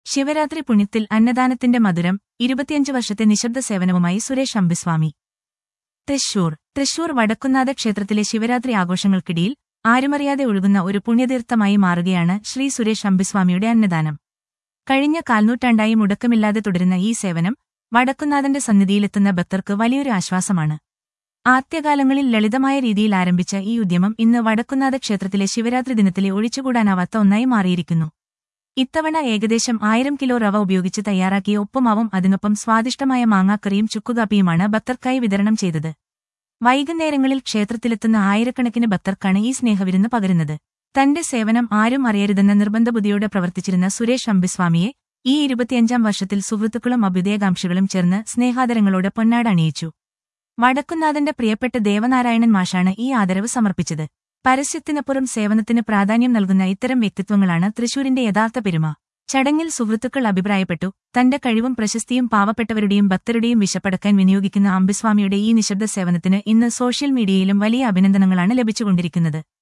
ശിവരാത്രി പുണ്യത്തിൽ അന്നദാനത്തിന്റെ മധുരം ഇരുപത്തിയഞ്ച് വർഷത്തെ നിശബ്ദ സേവനവുമായി സുരേഷ് അമ്പിസ്വാമി തൃശൂർ തൃശൂർ വടക്കുന്നാഥ ക്ഷേത്രത്തിലെ ശിവരാത്രി ആഘോഷങ്ങൾക്കിടയിൽ ആരുമറിയാതെ ഒഴുകുന്ന ഒരു പുണ്യതീർത്ഥമായി മാറുകയാണ് ശ്രീ സുരേഷ് അമ്പിസ്വാമിയുടെ അന്നദാനം കഴിഞ്ഞ കാൽനൂറ്റാണ്ടായി മുടക്കമില്ലാതെ തുടരുന്ന ഈ സേവനം വടക്കുന്നാഥന്റെ സന്നിധിയിലെത്തുന്ന ഭക്തർക്ക് വലിയൊരു ആശ്വാസമാണ് ആദ്യകാലങ്ങളിൽ ലളിതമായ രീതിയിൽ ആരംഭിച്ച ഈ ഉദ്യമം ഇന്ന് വടക്കുന്നാഥ ക്ഷേത്രത്തിലെ ശിവരാത്രി ദിനത്തിലെ ഒഴിച്ചുകൂടാനാവാത്ത ഒന്നായി മാറിയിരിക്കുന്നു ഇത്തവണ ഏകദേശം ആയിരം കിലോ റവ ഉപയോഗിച്ച് തയ്യാറാക്കിയ ഉപ്പുമാവും അതിനൊപ്പം സ്വാദിഷ്ടമായ മാങ്ങാക്കറിയും ചുക്കുകാപ്പിയുമാണ് ഭക്തർക്കായി വിതരണം ചെയ്തത് വൈകുന്നേരങ്ങളിൽ ക്ഷേത്രത്തിലെത്തുന്ന ആയിരക്കണക്കിന് ഭക്തർക്കാണ് ഈ സ്നേഹവിരുന്ന് പകരുന്നത് തന്റെ സേവനം ആരും അറിയരുതെന്ന നിർബന്ധബുദ്ധിയോടെ പ്രവർത്തിച്ചിരുന്ന സുരേഷ് അമ്പിസ്വാമിയെ ഈ ഇരുപത്തിയഞ്ചാം വർഷത്തിൽ സുഹൃത്തുക്കളും അഭ്യുദയകാംക്ഷികളും ചേർന്ന് സ്നേഹാദരങ്ങളോടെ പൊന്നാട് അണിയിച്ചു വടക്കുന്നാഥന്റെ പ്രിയപ്പെട്ട ദേവനാരായണൻ മാഷാണ് ഈ ആദരവ് സമർപ്പിച്ചത് പരസ്യത്തിനപ്പുറം സേവനത്തിന് പ്രാധാന്യം നൽകുന്ന ഇത്തരം വ്യക്തിത്വങ്ങളാണ് തൃശൂരിന്റെ യഥാർത്ഥ പെരുമ ചടങ്ങിൽ സുഹൃത്തുക്കൾ അഭിപ്രായപ്പെട്ടു തന്റെ കഴിവും പ്രശസ്തിയും പാവപ്പെട്ടവരുടെയും ഭക്തരുടെയും വിശപ്പടക്കാൻ വിനിയോഗിക്കുന്ന അമ്പിസ്വാമിയുടെ ഈ നിശബ്ദ സേവനത്തിന് ഇന്ന് സോഷ്യൽ മീഡിയയിലും വലിയ അഭിനന്ദനങ്ങളാണ് ലഭിച്ചുകൊണ്ടിരിക്കുന്നത്